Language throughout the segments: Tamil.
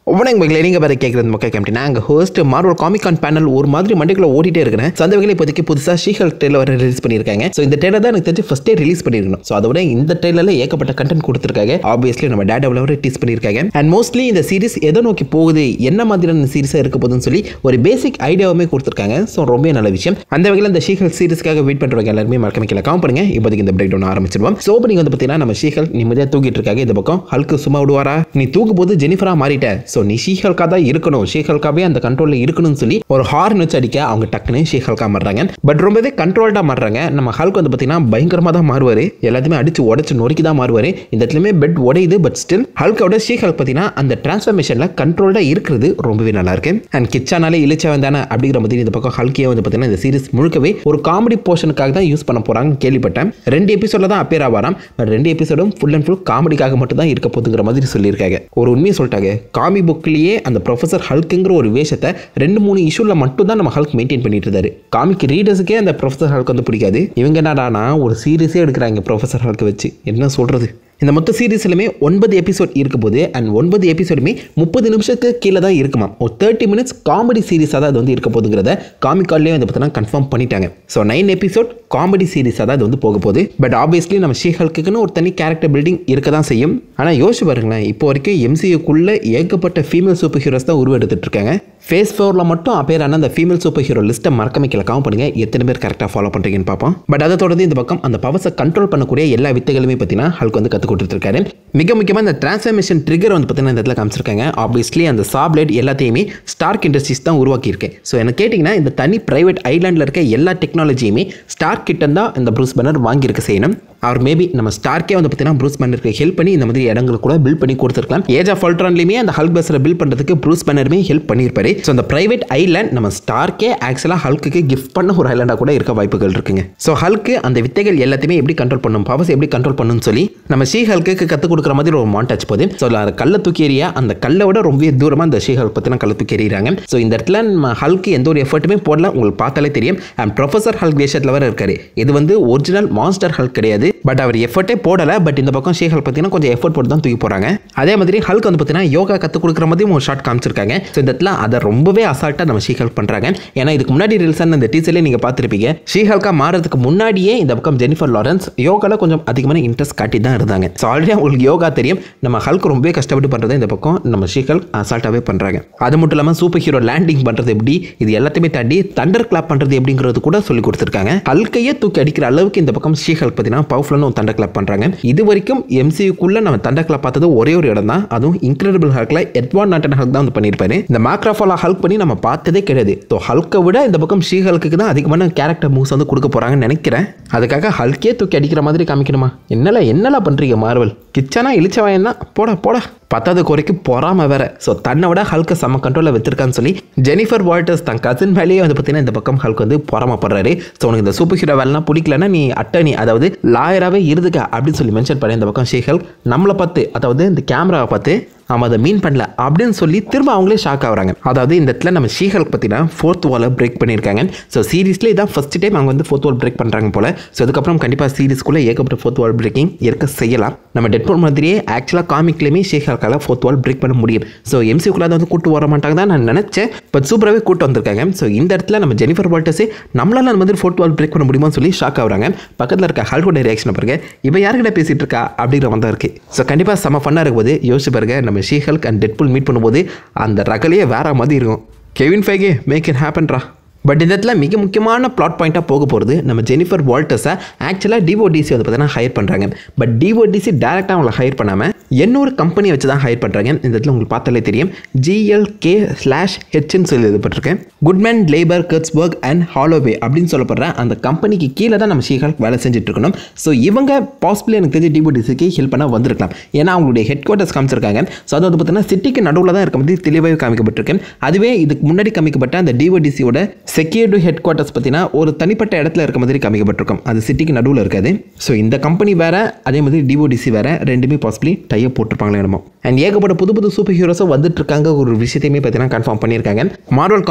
வணக்கம் மகளே நீங்கள் வேறு கேட்குறது மக்கள் கேம்டி நாங்கள் ஹோஸ்ட் மார்வல் காமிகான் பேனல் ஒரு மாதிரி மண்டிக்குள்ள ஓடிட்டே இருக்கிறேன் ஸோ அந்த வகையில் இப்போதைக்கு புதுசாக ஷீஹல் ட்ரெயிலர் வர ரிலீஸ் பண்ணியிருக்காங்க ஸோ இந்த ட்ரெயிலர் தான் எனக்கு தெரிஞ்சு ஃபஸ்ட்டே ரிலீஸ் பண்ணியிருக்கணும் ஸோ அதோட இந்த ட்ரெயிலரில் ஏகப்பட்ட கண்டென்ட் கொடுத்துருக்காங்க ஆப்வியஸ்லி நம்ம டேட் டெவலவர் டீஸ் பண்ணியிருக்காங்க அண்ட் மோஸ்ட்லி இந்த சீரிஸ் எதை நோக்கி போகுது என்ன மாதிரியான சீரிஸாக இருக்க போகுதுன்னு சொல்லி ஒரு பேசிக் ஐடியாவுமே கொடுத்துருக்காங்க ஸோ ரொம்ப நல்ல விஷயம் அந்த வகையில் இந்த ஷீஹல் சீரிஸ்க்காக வெயிட் பண்ணுறவங்க எல்லாருமே மறக்காம கீழே காம் பண்ணுங்க இப்போதைக்கு இந்த பிரேக் டவுன் ஆரம்பிச்சிருவோம் ஸோ இப்போ நீங்கள் வந்து பார்த்தீங்கன்னா நம்ம ஷீஹல் நிம்மதியாக தூங்கிட்டு இருக்காங்க இந்த பக்கம் ஹல்க்கு சும்மா விடுவாரா நீ தூக்கும் போது ஜெனிஃபரா மாறிட்ட ஸோ நீ ஷீஹல்கா தான் இருக்கணும் ஷீஹல்காவே அந்த கண்ட்ரோலில் இருக்கணும்னு சொல்லி ஒரு ஹார்ன் வச்சு அடிக்க அவங்க டக்குன்னு ஷீஹல்கா மாறுறாங்க பட் ரொம்பவே கண்ட்ரோல்டாக மாறுறாங்க நம்ம ஹல்க் வந்து பார்த்தீங்கன்னா பயங்கரமாக தான் மாறுவார் எல்லாத்தையுமே அடிச்சு உடச்சு நொறுக்கி தான் மாறுவார் இந்த இடத்துலையுமே பெட் உடையுது பட் ஸ்டில் ஹல்கோட ஷீஹல்க் பார்த்தீங்கன்னா அந்த டிரான்ஸ்ஃபர்மேஷனில் கண்ட்ரோல்டாக இருக்கிறது ரொம்பவே நல்லா இருக்கு அண்ட் கிச்சானாலே இழிச்சவன் தானே அப்படிங்கிற மாதிரி இந்த பக்கம் ஹல்கியே வந்து பார்த்தீங்கன்னா இந்த சீரிஸ் முழுக்கவே ஒரு காமெடி போர்ஷனுக்காக தான் யூஸ் பண்ண போகிறாங்கன்னு கேள்விப்பட்டேன் ரெண்டு எபிசோடில் தான் அப்பேர் ஆவாராம் பட் ரெண்டு எபிசோடும் ஃபுல் அண்ட் ஃபுல் காமெடிக்காக மட்டும் தான் இருக்க போகுதுங்கிற மாதிரி சொல்லியிருக்காங்க ஒரு உண்மையை சொல்லிட்டாங்க காமி புக்லேயே அந்த ப்ரொஃபசர் ஹல்க்குங்கிற ஒரு வேஷத்தை ரெண்டு மூணு இஷ்யூவில் மட்டும் தான் நம்ம ஹல்க் மெயின்டைன் பண்ணிட்டு இருந்தாரு காமிக் ரீடர்ஸுக்கே அந்த ப்ரொஃபசர் ஹல்க் வந்து பிடிக்காது இவங்க என்னடானா ஒரு சீரியஸே எடுக்கிறாங்க ப்ரொஃபசர் ஹல்க் வச்சு என்ன சொல்கிறது இந்த மொத்த சீரீஸ்லுமே ஒன்பது எபிசோட் இருக்க போது அண்ட் ஒன்பது எபிசோடுமே முப்பது நிமிஷத்துக்கு கீழே தான் இருக்குமா ஒரு தேர்ட்டி மினிட்ஸ் காமெடி சீரிஸாக தான் அது வந்து இருக்க போகுதுங்கிறத காமிக்கால்லேயே வந்து பார்த்தீங்கன்னா கன்ஃபார்ம் பண்ணிட்டாங்க ஸோ நைன் எபிசோட் காமெடி சீரிஸாக தான் அது வந்து போக போகுது பட் ஆப்வியஸ்லி நம்ம ஷீஹல்க்குன்னு ஒரு தனி கேரக்டர் பில்டிங் இருக்க தான் செய்யும் ஆனால் யோசிச்சு பாருங்களேன் இப்போ வரைக்கும் எம்சியூக்குள்ளே ஏகப்பட்ட ஃபீமேல் சூப்பர் ஹீரோஸ் தான் உருவெடுத்துட்டு இருக்காங்க ஃபேஸ் ஃபோரில் மட்டும் அப்பேரான அந்த ஃபீமேல் சூப்பர் ஹீரோ லிஸ்ட்டை மறக்காம கீழே காம் பண்ணுங்க எத்தனை பேர் கரெக்டாக ஃபாலோ பண்ணுறீங்கன்னு பார்ப்போம் பட் அதை தொடர்ந்து இந்த பக்கம் அந்த பவர்ஸை கண்ட்ரோல் பண்ணக்கூடிய எல்லா வித்தைகளுமே பார்த்தீங்கன்னா ஹல்க் வந்து கற்றுக் கொடுத்துருக்காரு மிக முக்கியமாக இந்த டிரான்ஸ்ஃபர்மேஷன் ட்ரிகர் வந்து பார்த்தீங்கன்னா இந்த இடத்துல காமிச்சிருக்காங்க ஆப்வியஸ்லி அந்த சாப்லேட் எல்லாத்தையுமே ஸ்டார்க் இண்டஸ்ட்ரீஸ் தான் உருவாக்கியிருக்கேன் ஸோ எனக்கு கேட்டிங்கன்னா இந்த தனி பிரைவேட் ஐலாண்டில் இருக்க எல்லா டெக்னாலஜியுமே ஸ்டார்க் கிட்ட தான் இந்த ப்ரூஸ் பேனர் வாங்கியிருக்க செய்யணும் அவர் மேபி நம்ம ஸ்டார்க்கே வந்து பார்த்தீங்கன்னா ப்ரூஸ் பேனருக்கு ஹெல்ப் பண்ணி இந்த மாதிரி இடங்களை கூட பில்ட் பண்ணி கொடுத்துருக்கலாம் ஏஜ் ஆஃப் அல்ட்ரான்லையுமே அந்த ஹல்க் பஸ்ஸில் பில்ட் பண்ணுறதுக்கு ப்ரூஸ் பேனருமே ஹெல்ப் பண்ணியிருப்பாரு ஸோ அந்த பிரைவேட் ஐலாண்ட் நம்ம ஸ்டார்க்கே ஆக்சுவலாக ஹல்க்கு கிஃப்ட் பண்ண ஒரு ஐலாண்டாக கூட இருக்க வாய்ப்புகள் இருக்குங்க ஸோ ஹல்க்கு அந்த வித்தைகள் எல்லாத்தையுமே எப்படி கண்ட்ரோல் பண்ணும் பவர்ஸ் எப்படி கண்ட்ரோல் பண்ணணும்னு சொல்லி நம்ம ஷீ ஹல்க்கு கற்றுக் கொடுக்குற மாதிரி ஒரு மாண்டாச் போகுது ஸோ அந்த கல்லை தூக்கி எறியா அந்த கல்லை விட ரொம்பவே தூரமாக அந்த ஷீ ஹல்க் பற்றின கல்லை தூக்கி எறிகிறாங்க ஸோ இந்த இடத்துல நம்ம ஹல்க்கு எந்த ஒரு எஃபர்ட்டுமே போடல உங்களுக்கு பார்த்தாலே தெரியும் அண்ட் ப்ரொஃபசர் ஹல்க் வேஷத்தில் வர இருக்காரு இது வந்து ஒரிஜினல் மான்ஸ்டர் ஹல்க் கிடையாது பட் அவர் எஃபர்ட்டே போடலை பட் இந்த பக்கம் ஷேக் ஹல்க் பார்த்தீங்கன்னா கொஞ்சம் எஃபர்ட் போட்டு தான் தூக்கி போகிறாங்க அதே மாதிரி ஹல்க் வந்து பார்த்தீங்கன்னா யோகா கற்றுக் கொடுக்குற மாதிரியும் ஒரு ஷார்ட் காமிச்சிருக்காங்க ஸோ இந்த இடத்துல அதை ரொம்பவே அசால்ட்டாக நம்ம ஷீ ஹல்க் பண்ணுறாங்க ஏன்னா இதுக்கு முன்னாடி ரிலீஸ் ஆன இந்த டீச்சர்லேயே நீங்கள் பார்த்துருப்பீங்க ஷீ ஹல்கா மாறதுக்கு முன்னாடியே இந்த பக்கம் ஜெனிஃபர் லாரன்ஸ் யோகாவில் கொஞ்சம் அதிகமான இன்ட்ரெஸ்ட் காட்டி தான் இருந்தாங்க ஸோ ஆல்ரெடி அவங்களுக்கு யோகா தெரியும் நம்ம ஹல்க் ரொம்பவே கஷ்டப்பட்டு பண்ணுறது இந்த பக்கம் நம்ம ஷீ ஹல்க் அசால்ட்டாகவே பண்ணுறாங்க அது மட்டும் இல்லாமல் சூப்பர் ஹீரோ லேண்டிங் பண்ணுறது எப்படி இது எல்லாத்தையுமே தாண்டி தண்டர் கிளாப் பண்ணுறது எப்படிங்கிறது கூட சொல்லி கொடுத்துருக்காங்க ஹல்கையே தூக்கி அடிக்கிற அளவுக்கு இந்த பக்கம் ஷீ ஹல்க் பார்த்தீங்கன்னா பவர்ஃபுல்லான ஒரு தண்டர் கிளாப் பண்ணுறாங்க இது வரைக்கும் எம்சியூக்குள்ள நம்ம தண்டர் கிளாப் பார்த்தது ஒரே ஒரு இடம் தான் அதுவும் இன்க்ரெடிபிள் ஹல்க்ல எட்வான் நாட்டன் ஹல்க் தான் வந்து பண்ணியிருப்பாரு இந்த மேக்ராஃபாலா ஹல்க் பண்ணி நம்ம பார்த்ததே கிடையாது ஸோ ஹல்க்கை விட இந்த பக்கம் ஷீ ஹல்க்கு தான் அதிகமான கேரக்டர் மூவ்ஸ் வந்து கொடுக்க போகிறாங்கன்னு நினைக்கிறேன் அதுக்காக ஹல்கே தூக்கி அடிக்கிற மாதிரி காமிக்கணுமா என்னல என்னலாம் பண்ணுறீங்க மார்வல் கிச்சனா இழிச்சவாயன் தான் போட போட பத்தாவது குறைக்கு பொறாம வேற ஸோ தன்னை விட ஹல்கை செம்ம கண்ட்ரோலில் வச்சிருக்கான்னு சொல்லி ஜெனிஃபர் வால்டர்ஸ் தன் கசின் மேலேயே வந்து பார்த்தீங்கன்னா இந்த பக்கம் ஹல்க் வந்து பொறாமப்படுறாரு ஸோ உனக்கு இந்த சூப்பர் ஹீரோ வேலைலாம் பிடிக்கலன்னா நீ அட்டனி அதாவது லாயராகவே இருதுக்க அப்படின்னு சொல்லி மென்ஷன் பண்ணி இந்த பக்கம் ஷேக் ஹல்க் நம்மளை பார்த்து அதாவது இந்த கேமராவை பார்த்து அவன் அதை மீன் பண்ணல அப்படின்னு சொல்லி திரும்ப அவங்களே ஷாக் ஆகுறாங்க அதாவது இந்த இடத்துல நம்ம ஷீஹல்க் பார்த்தீங்கன்னா ஃபோர்த் வாலை பிரேக் பண்ணியிருக்காங்க ஸோ சீரீஸ்லேயே இதான் ஃபஸ்ட் டைம் அவங்க வந்து ஃபோர்த் வால் பிரேக் பண்ணுறாங்க போல ஸோ அதுக்கப்புறம் கண்டிப்பாக சீரீஸ்க்குள்ளே ஏகப்பட்ட ஃபோர்த் வால் பிரேக்கிங் இருக்க செய்யலாம் நம்ம டெட்போல் மாதிரியே ஆக்சுவலாக காமிக்லேயுமே ஷீஹல்கால ஃபோர்த் வால் பிரேக் பண்ண முடியும் ஸோ எம்சிக்குள்ளே வந்து கூட்டு வர மாட்டாங்க தான் நான் நினச்சேன் பட் சூப்பராகவே கூட்டு வந்திருக்காங்க ஸோ இந்த இடத்துல நம்ம ஜெனிஃபர் வால்டர்ஸே நம்மளால அந்த மாதிரி ஃபோர்த் வால் பிரேக் பண்ண முடியுமான்னு சொல்லி ஷாக் ஆகுறாங்க பக்கத்தில் இருக்க ஹல்கோட ரியாக்ஷனை பாருங்க இப்போ யாருக்கிட்ட பேசிட்டு இருக்கா அப்படிங்கிற மாதிரி இருக்கு ஸோ கண்டிப்பாக செம்ம ஃபன்னாக இருக்கும்போது யோசிச்சு பாருங்க நம்ம she Hulk and Deadpool meet பண்ணும்போது அந்த ரகலையே வேற மாதிரி இருக்கும் கெவின் ஃபைகே மேக் இட் ஹேப்பன்ரா பட் இந்த இடத்துல மிக முக்கியமான பிளாட் பாயிண்ட்டாக போக போகிறது நம்ம ஜெனிஃபர் வால்டர்ஸை ஆக்சுவலாக டிஓடிசி வந்து பார்த்தீங்கன்னா ஹையர் பண்ணுறாங்க பட் டிஓடிசி டேரெக்டாக அவங்கள ஹையர் பண்ணாமல் இன்னொரு கம்பெனியை வச்சு தான் ஹையர் பண்ணுறாங்க இந்த இடத்துல உங்களுக்கு பார்த்தாலே தெரியும் ஜிஎல்கே ஸ்லாஷ் ஹெச்னு சொல்லி எழுதப்பட்டிருக்கேன் Goodman Lieber Kurtzberg and Holliway அப்படின்னு சொல்லப்படுற அந்த கம்பெனிக்கு கீழே தான் நம்ம ஷீஹால் வேலை செஞ்சுட்டு இருக்கணும் ஸோ இவங்க பாசிபிளி எனக்கு தெரிஞ்சு டிஓடிசிக்கு ஹெல்ப் பண்ண வந்திருக்கலாம் ஏன்னா அவங்களுடைய ஹெட் குவார்ட்டர்ஸ் காமிச்சிருக்காங்க ஸோ அது வந்து பார்த்தீங்கன்னா சிட்டிக்கு நடுவில் தான் இருக்க மாதிரி தெளிவாகவே காமிக்கப்பட்டிருக்கு அதுவே இதுக்கு முன்னாடி காமிக்கப்பட்ட அந்த டிஓடிசியோட செக்யூரிட்டி ஹெட் குவார்ட்டர்ஸ் பார்த்தீங்கன்னா ஒரு தனிப்பட்ட இடத்துல இருக்க மாதிரி காமிக்கப்பட்டிருக்கும் அது சிட்டிக்கு நடுவில் இருக்காது ஸோ இந்த கம்பெனி வேற அதே மாதிரி டிஓடிசி வேற ரெண்டுமே பாசிபிளி டைப் போட்டிருப்பாங்களே என்னமோ அண்ட் ஏகப்பட்ட புது புது சூப்பர் ஹீரோஸும் வந்துட்டு இருக்காங்க ஒரு விஷயத்தையுமே பார்த்தீங்கன்னா கன்ஃபார்ம் பண்ணியிருக்காங்க மார்வல் காமிக்ஸ் அந்த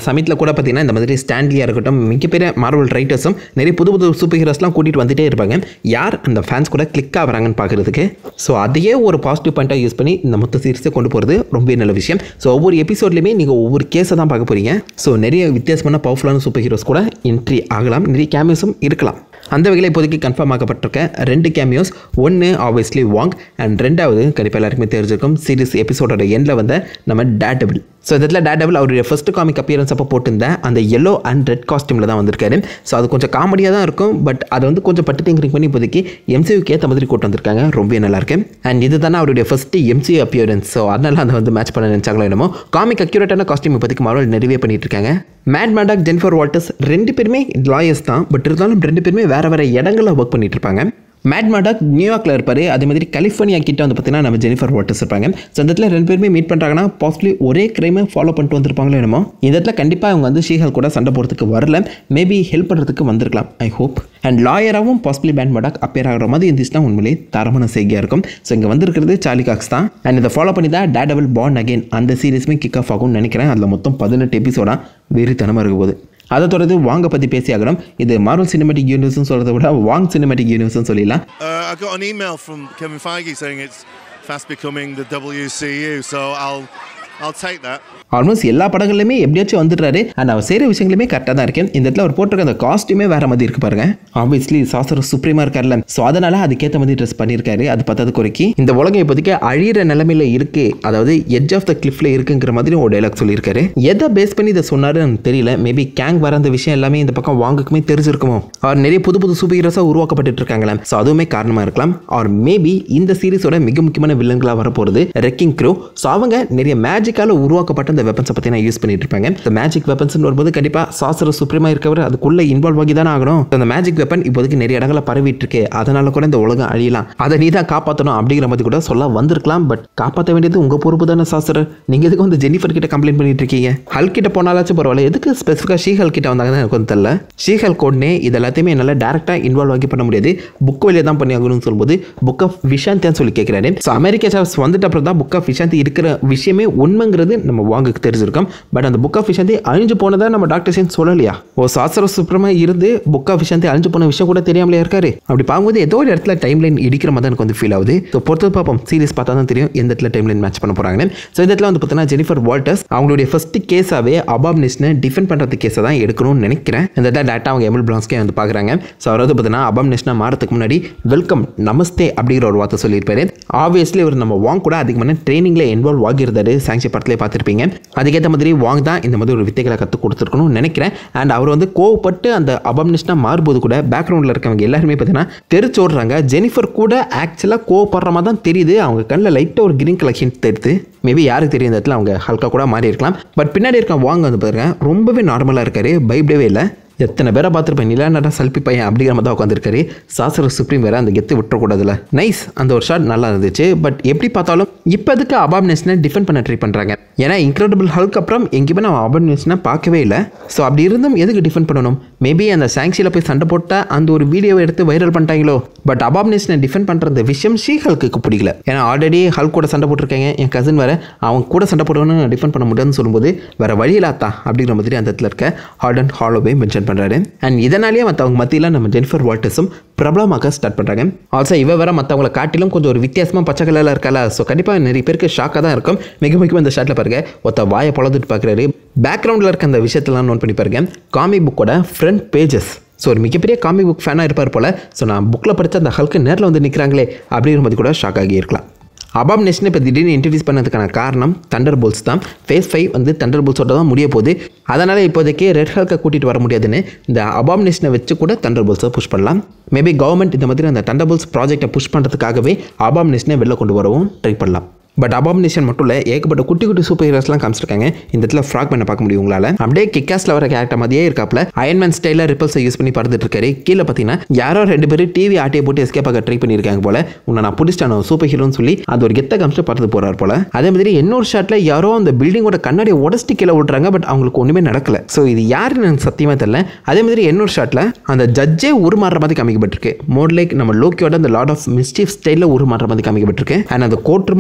சமயத்தில் கூட பார்த்தீங்கன்னா இந்த மாதிரி ஸ்டான்லியாக இருக்கட்டும் மிகப்பெரிய மார்வல் ரைட்டர்ஸும் நிறைய புது புது சூப்பர் ஹீரோஸ்லாம் கூட்டிகிட்டு வந்துட்டே இருப்பாங்க யார் அந்த ஃபேன்ஸ் கூட கிளிக் ஆகிறாங்கன்னு பார்க்குறதுக்கு ஸோ அதையே ஒரு பாசிட்டிவ் பாயிண்ட்டாக யூஸ் பண்ணி இந்த மொத்த சீரிஸை கொண்டு போகிறது ரொம்ப நல்ல விஷயம் ஸோ ஒவ்வொரு எபிசோட்லையுமே நீங்கள் ஒவ்வொரு கேஸை தான் பார்க்க போகிறீங்க ஸோ நிறைய வித்தியாசமான பவர்ஃபுல்லான சூப்பர் ஹீரோஸ் கூட என்ட்ரி ஆகலாம் நிறைய கேமியோஸும் இருக்கலாம் அந்த வகையில் இப்போதைக்கு கன்ஃபார்ம் ஆக்கப்பட்டிருக்க ரெண்டு கேமியோஸ் ஒன்று ஆப்வியஸ்லி வாங் அண்ட் ரெண்டாவது கண்டிப்பாக எல்லாருக்குமே தெரிஞ்சிருக்கும் சீரிஸ் எபிசோடோட எண்டில் வந்த நம்ம டேட்டபிள் ஸோ இதில் டேட்டபிள் அவருடைய ஃபர்ஸ்ட் காமிக் அப்பியரன்ஸ் அப்போ போட்டிருந்த அந்த எல்லோ அண்ட் ரெட் காஸ்டியூமில் தான் வந்திருக்காரு ஸோ அது கொஞ்சம் காமெடியாக தான் இருக்கும் பட் அதை வந்து கொஞ்சம் பட்டு டிங்கரிங் பண்ணி இப்போதைக்கு எம்சியூக்கு ஏற்ற மாதிரி கூட்டு வந்திருக்காங்க ரொம்ப நல்லா இருக்கு அண்ட் இது தானே அவருடைய ஃபர்ஸ்ட் எம்சியூ அப்பியரன்ஸ் ஸோ அதனால அதை வந்து மேட்ச் பண்ண நினச்சாங்களோ என்னமோ காமிக் அக்யூரேட்டான காஸ்டியூம் இப்போதைக்கு மார்வல் நிறைவே பண்ணிட்டு இருக்காங்க மேட் மேடாக் ஜென்ஃபர் வால்டர்ஸ் ரெண்டு பேருமே லாயர்ஸ் தான் பட் இருந்தாலும் ரெண்டு பேருமே வேறு வேறு இடங்களில் ஒர்க் பண்ணிட்டு இருப்பாங்க மேட் மாடாக் நியூயார்க்கில் இருப்பார் அதே மாதிரி கலிஃபோர்னியா கிட்ட வந்து பார்த்தீங்கன்னா நம்ம ஜெனிஃபர் வாட்டர்ஸ் இருப்பாங்க ஸோ இந்த இடத்துல ரெண்டு பேருமே மீட் பண்ணுறாங்கன்னா பாசிபிளி ஒரே கிரைமை ஃபாலோ பண்ணிட்டு வந்திருப்பாங்களோ என்னமோ இந்த இடத்துல கண்டிப்பாக அவங்க வந்து ஷீஹல் கூட சண்டை போகிறதுக்கு வரல மேபி ஹெல்ப் பண்ணுறதுக்கு வந்திருக்கலாம் ஐ ஹோப் அண்ட் லாயராகவும் பாசிபிளி பேண்ட் மாடாக் அப்பேர் ஆகிற மாதிரி இருந்துச்சுன்னா உண்மையிலே தரமான செய்கையாக இருக்கும் ஸோ இங்கே வந்திருக்கிறது சார்லி காக்ஸ் தான் அண்ட் இதை ஃபாலோ பண்ணி தான் டேடபிள் பாண்ட் அகைன் அந்த சீரிஸுமே கிக் ஆஃப் ஆகும்னு நினைக்கிறேன் அதில் மொத்தம் பதினெட்டு எபிசோடாக வெறித்தனமாக இருக்க போகுது அதை தொடர்ந்து வாங்க பற்றி பேசியாகணும் இது மார்வல் சினிமேட்டிக் யூனிவர்ஸ்னு சொல்கிறத விட வாங் சினிமேட்டிக் யூனிவர்ஸ்னு சொல்லிடலாம் Uh, I got an email from Kevin Feige saying it's fast becoming the WCU, so I'll I'll take that. Almost எல்லா படங்கள்லையுமே எப்படியாச்சும் வந்துடுறாரு அண்ட் அவர் செய்கிற விஷயங்களுமே கரெக்டாக தான் இருக்கு இந்த இடத்துல அவர் போட்டிருக்க அந்த காஸ்ட்யூமே வேற மாதிரி இருக்கு பாருங்க ஆப்வியஸ்லி சாசர் சுப்ரீமா இருக்கார்ல ஸோ அதனால அதுக்கேற்ற மாதிரி ட்ரெஸ் பண்ணியிருக்காரு அது பத்தாது குறைக்கி இந்த உலகம் இப்போதைக்கு அழியிற நிலைமையில இருக்கு அதாவது எட்ஜ் ஆஃப் த கிளிஃப்ல இருக்குங்கிற மாதிரி ஒரு டைலாக் சொல்லியிருக்காரு எதை பேஸ் பண்ணி இதை சொன்னாருன்னு எனக்கு தெரியல மேபி கேங் வர அந்த விஷயம் எல்லாமே இந்த பக்கம் வாங்குக்குமே தெரிஞ்சிருக்குமோ அவர் நிறைய புது புது சூப்பர் ஹீரோஸாக உருவாக்கப்பட்டு இருக்காங்களே ஸோ அதுவுமே காரணமாக இருக்கலாம் ஆர் மேபி இந்த சீரிஸோட மிக முக்கியமான வில்லன்களாக வரப்போகிறது ரெக்கிங் க்ரூ ஸோ அவங்க நிறைய மேஜிக்கால உருவாக்கப்பட்ட அந்த வெப்பன்ஸை பற்றி நான் யூஸ் பண்ணிட்டு இருப்பாங்க இந்த மேஜிக் வெப்பன்ஸ் வரும்போது கண்டிப்பாக சாசர சுப்ரீமா இருக்கவர் அதுக்குள்ளே இன்வால்வ் ஆகி தானே ஆகணும் அந்த மேஜிக் வெப்பன் இப்போதைக்கு நிறைய இடங்களில் பரவிட்டு இருக்கு அதனால கூட இந்த உலகம் அழியலாம் அதை நீ தான் காப்பாற்றணும் அப்படிங்கிற மாதிரி கூட சொல்ல வந்திருக்கலாம் பட் காப்பாற்ற வேண்டியது உங்கள் பொறுப்பு தானே சாஸ்திரர் நீங்கள் எதுக்கு வந்து ஜெனிஃபர் கிட்ட கம்ப்ளைண்ட் பண்ணிட்டு இருக்கீங்க ஹல் கிட்ட போனாலாச்சும் பரவாயில்ல எதுக்கு ஸ்பெசிஃபிக்காக ஷீஹல் கிட்ட வந்தாங்கன்னு எனக்கு வந்து தெரியல ஷீஹல் கோட்னே இது எல்லாத்தையுமே என்னால் டேரெக்டாக இன்வால்வ் ஆகி பண்ண முடியாது புக் வழியாக தான் பண்ணி ஆகணும்னு சொல்லும்போது புக் ஆஃப் விஷாந்தியான்னு சொல்லி கேட்குறாரு ஸோ அமெரிக்கா சாப்ஸ் வந்துட்டு அப்புறம் தான் புக் ஆஃப் விஷாந்தி இருக்கிற விஷயமே உண்மைங்கிறது நம்ம வாங்குக்கு தெரிஞ்சிருக்கோம் பட் அந்த புக் ஆஃப் விஷாந்தி அழிஞ்சு போனதா நம்ம டாக்டர் சேன் சொல்லலையா ஓ சாஸ்திர சுப்ரமா இருந்து புக் ஆஃப் விஷாந்தி அழிஞ்சு போன விஷயம் கூட தெரியாமலே இருக்காரு அப்படி பார்க்கும்போது ஏதோ ஒரு இடத்துல டைம் லைன் இடிக்கிற மாதிரி தான் எனக்கு வந்து ஃபீல் ஆகுது ஸோ பொறுத்து பார்ப்போம் சீரிஸ் பார்த்தா தான் தெரியும் எந்த இடத்துல டைம் லைன் மேட்ச் பண்ண போகிறாங்கன்னு ஸோ இந்த இடத்துல வந்து பார்த்தீங்கன்னா ஜெனிஃபர் வால்டர்ஸ் அவங்களுடைய ஃபர்ஸ்ட் கேஸாகவே அபாம்னிஸ்னை டிஃபெண்ட் பண்ணுறது கேஸை தான் எடுக்கணும்னு நினைக்கிறேன் இந்த இடத்துல டேட்டா அவங்க எமல் பிளான்ஸ்கே வந்து பார்க்குறாங்க ஸோ அவர் வந்து பார்த்தீங்கன்னா அபாம்னிஸ்னா மாறதுக்கு முன்னாடி வெல்கம் நமஸ்தே அப்படிங்கிற ஒரு வார்த்தை சொல்லியிருப்பாரு ஆப்வியஸ்லி அவர் நம்ம வாங் கூட அதிகமான ட்ரைனிங்கில் இன்வால்வ் ஆகியிருந்தாரு சாங்ஷி படத்திலே பார்த்துருப்பீங்க அதுக்கேற்ற மாதிரி வாங் தான் இந்த மாதிரி ஒரு வித்தைகளை கற்றுக் கொடுத்துருக்கணும்னு நினைக்கிறேன் அண்ட் அவர் வந்து கோவப்பட்டு அந்த அபாம்னிஸ்னா மாறும்போது கூட பேக்ரவுண்டில் இருக்கவங்க எல்லாருமே பார்த்தீங்கன்னா தெரிச்சோடுறாங்க ஜெனிஃபர் கூட ஆக்சுவலாக கோவப்படுற மாதிரி தான் தெரியுது அவங்க கண்ணில் லைட்டாக ஒரு கிரீன் கலர் ஹிண்ட் தெரியுது மேபி யாருக்கு தெரியும் இந்த இடத்துல அவங்க ஹல்கா கூட மாறி இருக்கலாம் பட் பின்னாடி இருக்க வாங்க வந்து பாருங்க ரொம்பவே நார்மலாக இருக்காரு பயப்படவே இல்லை எத்தனை பேரை பார்த்துருப்பேன் நிலாநடா சல்பி பையன் அப்படிங்கிற மாதிரி தான் உட்காந்துருக்காரு சாசர சுப்ரீம் வேற அந்த கெத்து விட்டுறக்கூடாதுல நைஸ் அந்த ஒரு ஷாட் நல்லா இருந்துச்சு பட் எப்படி பார்த்தாலும் இப்போதுக்கு அபாப் நேஷனை டிஃபெண்ட் பண்ண ட்ரை பண்ணுறாங்க ஏன்னா இன்க்ரெடிபிள் ஹல்க் அப்புறம் எங்கேயுமே நம்ம அபாப் நேஷனை பார்க்கவே இல்லை ஸோ அப்படி இருந்தும் எதுக்கு டிஃபெண்ட் பண்ணணும் மேபி அந்த சாங்ஷியில் போய் சண்டை போட்டால் அந்த ஒரு வீடியோவை எடுத்து வைரல் பண்ணிட்டாங்களோ பட் அபாப் நேஷனை டிஃபெண்ட் பண்ணுற இந்த விஷயம் ஷீ ஹல்க்கு பிடிக்கல ஏன்னா ஆல்ரெடி ஹல்க் கூட சண்டை போட்டிருக்காங்க என் கசின் வேற அவங்க கூட சண்டை போடணும்னு டிஃபெண்ட் பண்ண முடியாதுன்னு சொல்லும்போது வேற வழி இல்லாத்தா அப்படிங்கிற மாதிரி அந்த இடத்துல இருக்க ஹார்ட் அண்ட் ஹாலோவே மென்ஷன் பண்ணுறாரு அண்ட் இதனாலேயே மற்றவங்க மத்தியில் நம்ம ஜெனிஃபர் வால்டர்ஸும் பிரபலமாக ஸ்டார்ட் பண்ணுறாங்க ஆல்சோ இவ வேற மற்றவங்களை காட்டிலும் கொஞ்சம் ஒரு வித்தியாசமாக பச்சை கலரில் இருக்கல ஸோ கண்டிப்பாக நிறைய பேருக்கு ஷாக்காக தான் இருக்கும் மிக முக்கியமாக இந்த ஷாட்டில் பாருங்க ஒருத்த வாயை பொழந்துட்டு பார்க்குறாரு பேக்ரவுண்டில் இருக்க அந்த விஷயத்தெல்லாம் நோட் பண்ணி பாருங்க காமிக் புக்கோட ஃப்ரண்ட் பேஜஸ் ஸோ ஒரு மிகப்பெரிய காமிக் புக் ஃபேனாக இருப்பார் போல் ஸோ நான் புக்கில் படித்த அந்த ஹல்க்கு நேரில் வந்து நிற்கிறாங்களே அப்படிங்கிற மாதிரி கூட ஷாக் ஆகி இருக்கலாம் அபாம் நேஷனை இப்போ திடீர்னு இன்ட்ரடியூஸ் பண்ணதுக்கான காரணம் தண்டர் போல்ஸ் தான் ஃபேஸ் ஃபைவ் வந்து தண்டர் போல்ஸோட தான் முடிய போகுது அதனால் இப்போதைக்கு ரெட் ஹல்கை கூட்டிகிட்டு வர முடியாதுன்னு இந்த அபாம் நேஷனை வச்சு கூட தண்டர் போல்ஸை புஷ் பண்ணலாம் மேபி கவர்மெண்ட் இந்த மாதிரி அந்த தண்டர் போல்ஸ் ப்ராஜெக்டை புஷ் பண்ணுறதுக்காகவே அபாம் நேஷனை வெளில கொண்டு வரவும் ட்ரை பண்ணலாம் பட் அபாமினேஷன் மட்டும் இல்லை ஏகப்பட்ட குட்டி குட்டி சூப்பர் ஹீரோஸ்லாம் காமிச்சிருக்காங்க இந்த இடத்துல ஃப்ராக் பண்ண பார்க்க முடியும் உங்களால் அப்படியே கிக்காஸ்ல வர கேரக்டர் மாதிரியே இருக்காப்ல அயன்மேன் ஸ்டைலில் ரிப்பல்ஸை யூஸ் பண்ணி பறந்துட்டு இருக்காரு கீழே பார்த்தீங்கன்னா யாரோ ரெண்டு பேரும் டிவி ஆட்டியை போட்டு எஸ்கேப் ஆக ட்ரை பண்ணியிருக்காங்க போல உன்னை நான் பிடிச்சிட்டானோ சூப்பர் ஹீரோன்னு சொல்லி அது ஒரு கெத்த காமிச்சு பறந்து போறாரு போல அதே மாதிரி இன்னொரு ஷாட்டில் யாரோ அந்த பில்டிங்கோட கண்ணாடியை உடச்சிட்டு கீழே விட்றாங்க பட் அவங்களுக்கு ஒன்றுமே நடக்கல ஸோ இது யாருன்னு எனக்கு சத்தியமாக தெரியல அதே மாதிரி இன்னொரு ஷாட்டில் அந்த ஜட்ஜே உருமாறுற மாதிரி காமிக்கப்பட்டிருக்கு மோட் லைக் நம்ம லோக்கியோட அந்த லார்ட் ஆஃப் மிஸ்டீஃப் ஸ்டைலில் உருமாறுற மாதிரி காமிக்கப்பட்டிருக்கு அண்ட் அந்த கோட் ரூமை உடச்சிட்டு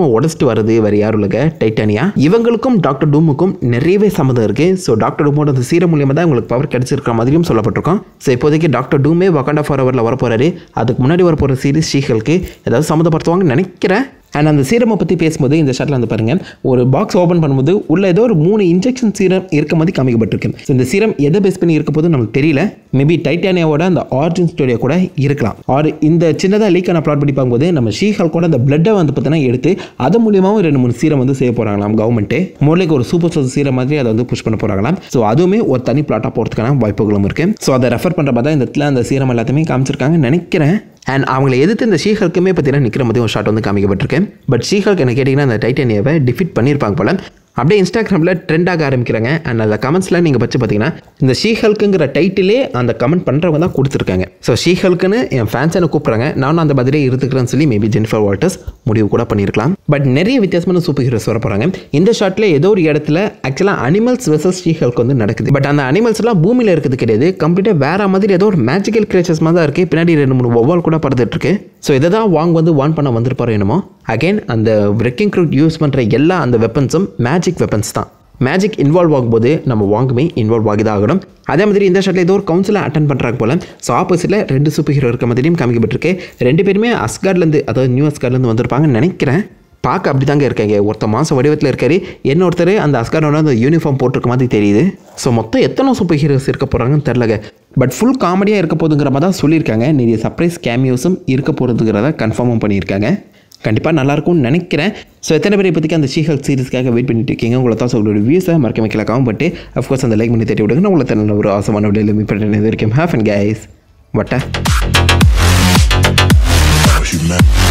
நெக்ஸ்ட் வருது வேறு யாரும் இல்லைங்க டைட்டானியா இவங்களுக்கும் டாக்டர் டூமுக்கும் நிறையவே சம்மந்தம் இருக்குது ஸோ டாக்டர் டூமோட அந்த சீரம் மூலியமாக தான் உங்களுக்கு பவர் கிடைச்சிருக்கிற மாதிரியும் சொல்லப்பட்டிருக்கோம் ஸோ இப்போதைக்கு டாக்டர் டூமே வக்காண்டா ஃபார் ஹவரில் வரப்போறாரு அதுக்கு முன்னாடி வரப்போகிற சீரிஸ் ஷீகளுக்கு ஏதாவது சம்மந்தப்படுத்துவாங்கன்னு நினைக்கிறேன் அண்ட் அந்த சீரமை பற்றி பேசும்போது இந்த ஷாட்டில் வந்து பாருங்கள் ஒரு பாக்ஸ் ஓப்பன் பண்ணும்போது உள்ள ஏதோ ஒரு மூணு இன்ஜெக்ஷன் சீரம் இருக்க மாதிரி காமிக்கப்பட்டிருக்கு ஸோ இந்த சீரம் எதை பேஸ் பண்ணி இருக்க போது நமக்கு தெரியல மேபி டைட்டானியாவோட அந்த ஆரிஜின் ஸ்டோரியா கூட இருக்கலாம் ஆர் இந்த சின்னதாக லீக்கான ப்ளாட் பண்ணி பார்க்கும்போது நம்ம ஷீஹால் கூட அந்த பிளட்டை வந்து பார்த்தீங்கன்னா எடுத்து அது மூலியமாகவும் ரெண்டு மூணு சீரம் வந்து செய்ய போகிறாங்களாம் கவர்மெண்ட்டு மோர்லைக்கு ஒரு சூப்பர் ஸ்டோர் சீரம் மாதிரி அதை வந்து புஷ் பண்ண போகிறாங்களாம் ஸோ அதுவுமே ஒரு தனி பிளாட்டாக போகிறதுக்கான வாய்ப்புகளும் இருக்குது ஸோ அதை ரெஃபர் பண்ணுற மாதிரி தான் இந்த இடத்துல அந்த சீரம் எல்லாத்தையுமே காமிச்சிருக்காங்கன்னு நினைக்கிறேன் அண்ட் அவங்களை எதிர்த்து இந்த ஷீஹல்க்குமே பார்த்தீங்கன்னா நிற்கிற மாதிரி ஒரு ஷாட் வந்து காமிக்கப்பட்டிருக்கேன் பட் ஷீஹல்க் என்ன கேட்டிங்கன்னா அந்த டைட்டானியாவை டிஃபிட் பண்ணியிருப்பாங்க போல அப்படியே இன்ஸ்டாகிராமில் ட்ரெண்ட் ஆக ஆரம்பிக்கிறாங்க அண்ட் அந்த கமெண்ட்ஸில் நீங்கள் வச்சு பார்த்தீங்கன்னா இந்த ஷீஹல்க்குங்கிற டைட்டிலே அந்த கமெண்ட் பண்ணுறவங்க தான் கொடுத்துருக்காங்க ஸோ ஷீஹல்க்குன்னு என் ஃபேன்ஸ் என்ன கூப்பிட்றாங்க நானும் அந்த பதிலே இருந்துக்கிறேன்னு சொல்லி மேபி ஜெனிஃபர் வால்டர்ஸ் முடிவு கூட பண்ணியிருக்கலாம் பட் நிறைய வித்தியாசமான சூப்பர் ஹீரோஸ் வர போகிறாங்க இந்த ஷாட்டில் ஏதோ ஒரு இடத்துல ஆக்சுவலாக அனிமல்ஸ் வெர்சஸ் ஷீஹல்க் வந்து நடக்குது பட் அந்த அனிமல்ஸ்லாம் பூமியில் இருக்கிறது கிடையாது கம்ப்ளீட்டாக வேற மாதிரி ஏதோ ஒரு மேஜிக்கல் கிரியேச்சர்ஸ் மாதிரி தான் இருக்குது பின்னாடி ரெண்டு மூணு ஒவ்வால் கூட பறந்துட்டு இருக்கு ஸோ இதை தான் வாங் வந்து வான் பண்ண வந்திருப்பாரோ என்னமோ அகைன் அந்த ரெக்கிங் க்ரூட் யூஸ் பண்ணுற எல்லா அந்த வெப்பன்ஸும் மேஜிக் வெப்பன்ஸ் தான் மேஜிக் இன்வால்வ் ஆகும்போது நம்ம வாங்குமே இன்வால்வ் ஆகி தான் ஆகணும் அதே மாதிரி இந்த ஷாட்டில் ஏதோ ஒரு கவுன்சிலை அட்டன் பண்ணுறாங்க போல ஸோ ஆப்போசிட்டில் ரெண்டு சூப்பர் ஹீரோ இருக்க மாதிரியும் காமிக்கப்பட்டிருக்கு ரெண்டு பேருமே அஸ்கார்ட்லேருந்து அதாவது நியூ அஸ்கார்ட்லேருந்து வந்திருப்பாங்கன்னு நினைக்கிறேன் பார்க்க அப்படி தாங்க இருக்காங்க ஒருத்தர் மாதம் வடிவத்தில் இருக்காரு இன்னொருத்தர் அந்த அஸ்காரோட அந்த யூனிஃபார்ம் போட்டிருக்க மாதிரி தெரியுது ஸோ மொத்தம் எத்தனை சூப்பர் ஹீரோஸ் இருக்க போகிறாங்கன்னு தெரிலங்க பட் ஃபுல் காமெடியாக இருக்க போதுங்கிற மாதிரி தான் சொல்லியிருக்காங்க நிறைய சர்ப்ரைஸ் கேமியோஸும் இருக்க போகிறதுங்கிறத கன்ஃபார்மும் பண்ணியிருக்காங்க கண்டிப்பாக நல்லாயிருக்கும்னு நினைக்கிறேன் ஸோ எத்தனை பேர் இப்போதைக்கு அந்த ஷீஹல் சீரிஸ்க்காக வெயிட் பண்ணிட்டு இருக்கீங்க உங்களை தான் உங்களோட வியூஸை மறக்க வைக்கல காவும் பட்டு அஃப்கோர்ஸ் அந்த லைக் பண்ணி தேடி விடுங்க நான் உங்களை தன்ன ஒரு ஆசமான விடையில் மீட் பண்ணுறது வரைக்கும் ஹேஃப் and guys what a you, man.